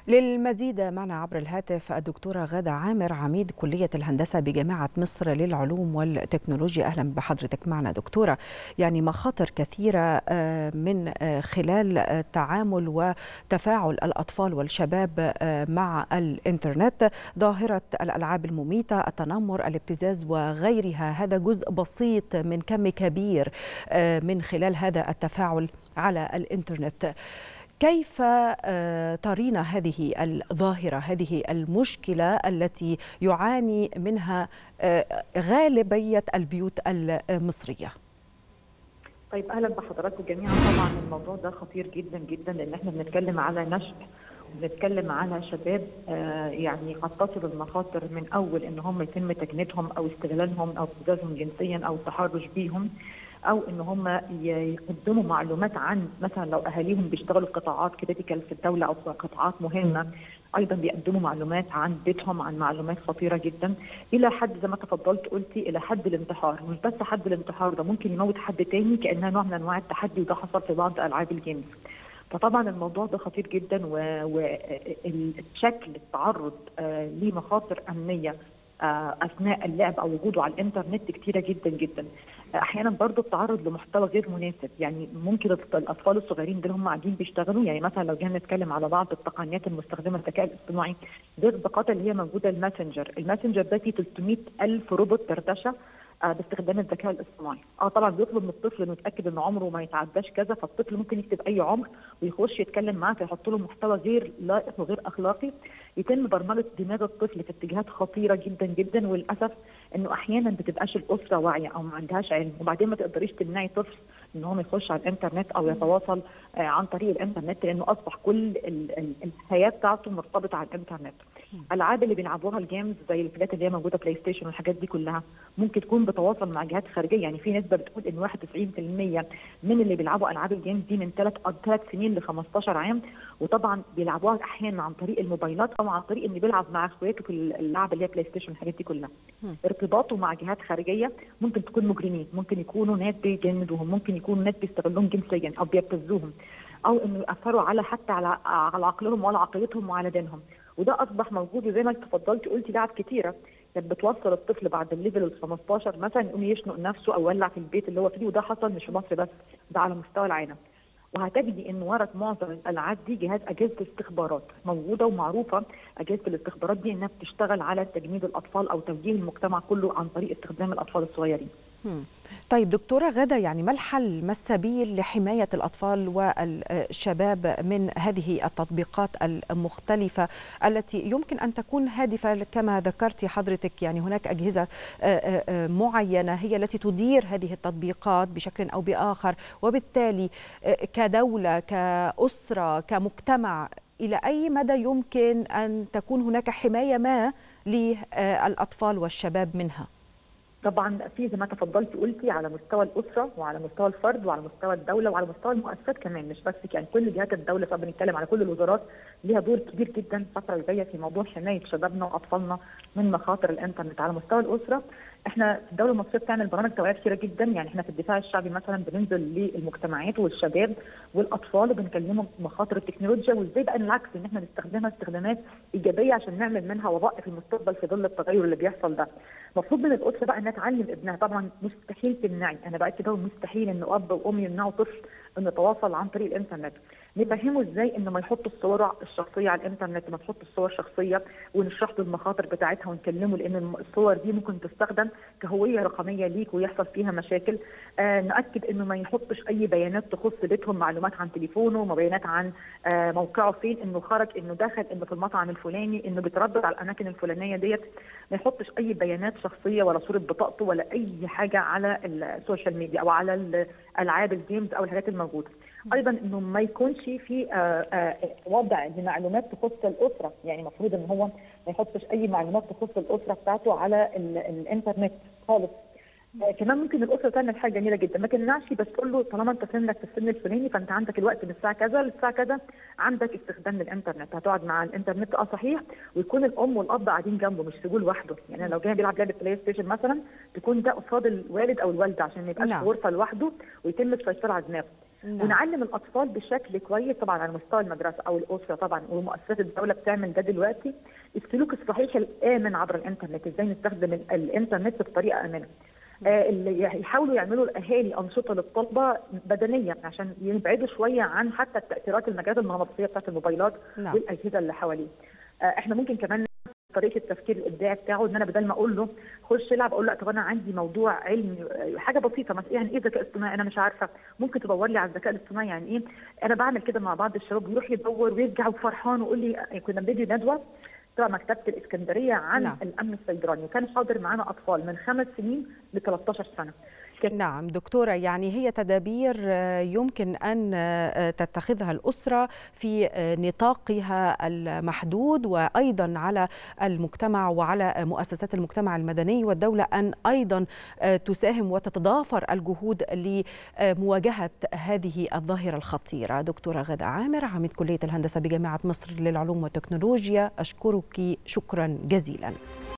للمزيد معنا عبر الهاتف الدكتورة غادة عامر عميد كلية الهندسة بجامعة مصر للعلوم والتكنولوجيا أهلا بحضرتك معنا دكتورة يعني مخاطر كثيرة من خلال تعامل وتفاعل الأطفال والشباب مع الإنترنت ظاهرة الألعاب المميتة التنمر الابتزاز وغيرها هذا جزء بسيط من كم كبير من خلال هذا التفاعل على الإنترنت كيف ترين هذه الظاهرة هذه المشكلة التي يعاني منها غالبية البيوت المصرية طيب اهلا بحضراتكم جميعا طبعا الموضوع ده خطير جدا جدا لان احنا بنتكلم على نشء بنتكلم على شباب يعني قد تصل المخاطر من اول ان هم يتم تجنيدهم او استغلالهم او ابتزازهم جنسيا او التحرش بيهم او ان هم يقدموا معلومات عن مثلا لو اهاليهم بيشتغلوا في قطاعات كريتيكال في الدوله او في قطاعات مهمه ايضا بيقدموا معلومات عن بيتهم عن معلومات خطيره جدا الى حد زي ما تفضلت قلتي الى حد الانتحار مش بس حد الانتحار ده ممكن يموت حد تاني كانها نوع من انواع التحدي وده حصل في بعض العاب الجيمز فطبعا الموضوع ده خطير جدا وشكل التعرض لمخاطر امنيه اثناء اللعب او وجوده على الانترنت كتيره جدا جدا احيانا برضه التعرض لمحتوى غير مناسب يعني ممكن الاطفال الصغيرين دول هم قاعدين بيشتغلوا يعني مثلا لو جينا نتكلم على بعض التقنيات المستخدمه الذكاء الاصطناعي دي الباقات اللي هي موجوده الماسنجر الماسنجر ده فيه 300 الف روبوت دردشه باستخدام الذكاء الاصطناعي اه طبعا بيطلب من الطفل انه يتاكد ان عمره ما يتعداش كذا فالطفل ممكن يكتب اي عمر ويخش يتكلم معاه فيحط له محتوى غير لائق وغير اخلاقي يتم برمجه دماغ الطفل في اتجاهات خطيره جدا جدا وللاسف انه احيانا ما بتبقاش الاسره واعيه او ما عندهاش علم وبعدين ما تقدريش تمنعي طفل ان هو يخش على الانترنت او يتواصل عن طريق الانترنت لانه اصبح كل الحياه بتاعته مرتبطه على الانترنت. الالعاب اللي بيلعبوها الجيمز زي الحاجات اللي هي موجوده بلاي ستيشن والحاجات دي كلها ممكن تكون بتواصل مع جهات خارجيه يعني في نسبه بتقول ان 91% من اللي بيلعبوا العاب الجيمز دي من ثلاث ثلاث سنين ل 15 عام وطبعا بيلعبوها احيانا عن طريق الموبايلات او عن طريق انه بيلعب مع اخواته في اللعبه اللي هي بلاي ستيشن الحاجات دي كلها. ارتباطه مع جهات خارجيه ممكن تكون مجرمين ممكن يكونوا ناس بيجندوهم ممكن يكونوا ناس بيستغلوهم جنسيا او بيبتزوهم او انه ياثروا على حتى على على عقلهم وعلى عقيدتهم وعلى دينهم وده اصبح موجود وزي ما انت تفضلتي قلتي لعب كتيره كانت بتوصل الطفل بعد الليفل ال 15 مثلا يقوم يشنق نفسه او يولع في البيت اللي هو فيه وده حصل مش في مصر بس ده على مستوى العالم وهتجدي ان ورا معظم الالعاب دي جهاز اجهزه استخبارات موجوده ومعروفه اجهزه الاستخبارات دي انها بتشتغل على تجنيد الاطفال او توجيه المجتمع كله عن طريق استخدام الاطفال الصغيرين. طيب دكتورة غدا يعني ما الحل ما السبيل لحماية الأطفال والشباب من هذه التطبيقات المختلفة التي يمكن أن تكون هادفة كما ذكرت حضرتك يعني هناك أجهزة معينة هي التي تدير هذه التطبيقات بشكل أو بآخر وبالتالي كدولة كأسرة كمجتمع إلى أي مدى يمكن أن تكون هناك حماية ما للأطفال والشباب منها؟ طبعا في زي ما تفضلتي قلتي على مستوى الاسره وعلى مستوى الفرد وعلى مستوى الدوله وعلى مستوى المؤسسات كمان مش بس يعني كل جهات الدوله سواء بنتكلم على كل الوزارات ليها دور كبير جدا الفتره اللي جايه في موضوع حمايه شبابنا واطفالنا من مخاطر الانترنت على مستوى الاسره احنا الدوله المصريه بتعمل برامج توعيه كثيره جدا يعني احنا في الدفاع الشعبي مثلا بننزل للمجتمعات والشباب والاطفال وبنكلمهم مخاطر التكنولوجيا وازاي بقى العكس ان احنا نستخدمها استخدامات ايجابيه عشان نعمل منها وباء في المستقبل في ظل التغير اللي بيحصل ده. المفروض من الاسره بقى انها تعلم ابنها طبعا مستحيل تمنعي انا بقى كده مستحيل ان اب وام يمنعوا طفل انه يتواصل عن طريق الانترنت نفهمه ازاي انه ما يحط الصور الشخصيه على الانترنت ما تحط الصور شخصيه ونشرح له المخاطر بتاعتها ونكلمه لان الصور دي ممكن تستخدم كهويه رقميه ليك ويحصل فيها مشاكل آه ناكد انه ما يحطش اي بيانات تخص بيتهم معلومات عن تليفونه بيانات عن آه موقعه فين انه خرج انه دخل انه في المطعم الفلاني انه بيتردد على الاماكن الفلانيه ديت ما يحطش اي بيانات شخصيه ولا صوره بطاقته ولا اي حاجه على السوشيال ميديا او على العاب الجيمز او الحاجات الموجوده ايضا انه ما يكونش في وضع لمعلومات تخص الاسره يعني المفروض ان هو ما يحطش اي معلومات تخص الاسره بتاعته على الانترنت خالص كمان ممكن الاسره تعمل حاجه جميله جدا ما تمنعش بس تقول له طالما انت سنك في السن الفلاني فانت عندك الوقت من الساعه كذا للساعه كذا عندك استخدام للانترنت هتقعد مع الانترنت اه صحيح ويكون الام والاب قاعدين جنبه مش سيبوه لوحده يعني لو جاي بيلعب لعبه بلاي ستيشن مثلا تكون ده قصاد الوالد او الوالده عشان ما يبقاش في غرفه لوحده ويتم السيطره على دماغه نعم. ونعلم الاطفال بشكل كويس طبعا على مستوى المدرسه او الاسره طبعا ومؤسسات الدوله بتعمل ده دلوقتي السلوك الصحيح الامن عبر الانترنت ازاي نستخدم الانترنت بطريقه امنه آه اللي يحاولوا يعملوا الاهالي انشطه للطلبه بدنيا عشان يبعدوا شويه عن حتى التاثيرات المجالات المغناطيسيه بتاعت الموبايلات نعم. والاجهزه اللي حواليه آه احنا ممكن كمان طريقه التفكير الابداعي بتاعه ان انا بدل ما اقول له خش العب اقول له طب انا عندي موضوع علمي حاجه بسيطه مثلا يعني ايه ذكاء اصطناعي انا مش عارفه ممكن تدور لي على الذكاء الاصطناعي يعني ايه انا بعمل كده مع بعض الشباب بيروح يدور ويرجع وفرحان ويقول لي كنا بندي ندوه تبع مكتبه الاسكندريه عن نعم. الامن السيبراني وكان حاضر معانا اطفال من خمس سنين ل 13 سنه نعم دكتورة يعني هي تدابير يمكن أن تتخذها الأسرة في نطاقها المحدود وأيضا على المجتمع وعلى مؤسسات المجتمع المدني والدولة أن أيضا تساهم وتتضافر الجهود لمواجهة هذه الظاهرة الخطيرة دكتورة غادة عامر عميد كلية الهندسة بجامعة مصر للعلوم والتكنولوجيا أشكرك شكرا جزيلا